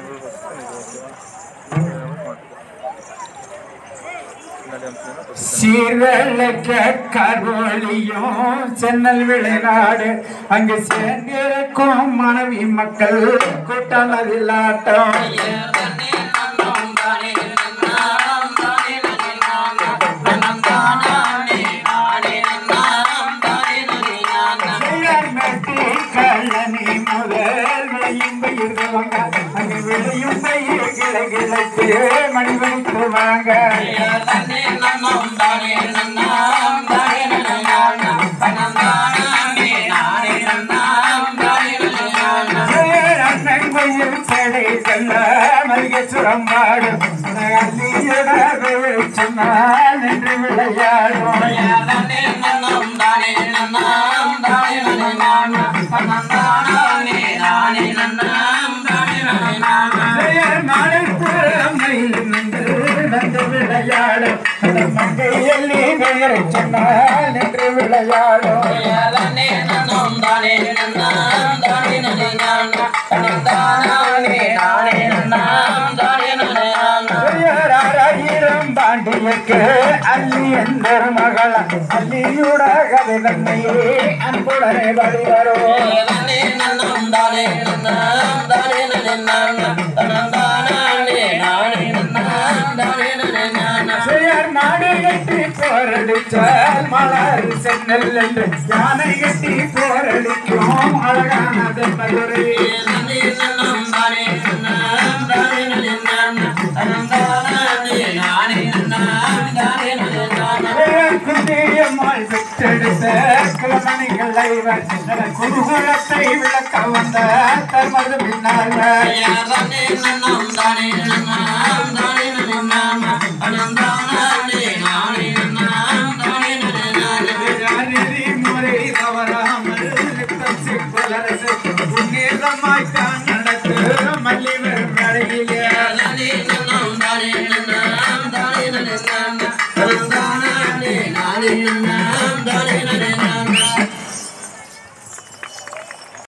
தங்களுக்கு வசதி இது ஓகேவா பின்னாடி அனுப்பிச்சீங்கன்னா கொஞ்சம் சீரழக்க கரோலியும் சென்னல் விளைநாடு அங்கு சேர்ந்திருக்கும் மனைவி மக்கள் கூட்டம் அதில் ஆட்டம் மெட்டி கள்ளனி முதல் விளையும் பயிர் வாங்க அங்கு விளையும் பயிர் கிளை கிளைத்து மணி வைத்து வாங்க அண்ணன் பயிர் செடை செல்ல மல்லிகை சுரம்பாடும் அள்ளியட சொன்னால் நின்று விளையாடும் மங்கையல்லி பெயரை சொன்னால் நின்று விளையாடும் ஆயிரம் பாண்டியக்கு அள்ளி என்ற மகள அள்ளியுட கதை தன்னையே அன்புடனே படி வரும் பெயர் நாடு கட்டி போரடிச்சால் மலர் சென்னல் என்று யானை கட்டி போரடிக்கும் அழகானது மதுரை குந்தியம்மாள் பெற்றெடுத்த குலமணிகள் ஐவர் குருகுலத்தை விளக்க வந்த தர்மது பின்னால் யாரிரி முறை தவறாமல் நித்தம் சிற்பலரசு உன்னேதமாய்த்தான் நடக்கு மல்லிவர் நடையிலே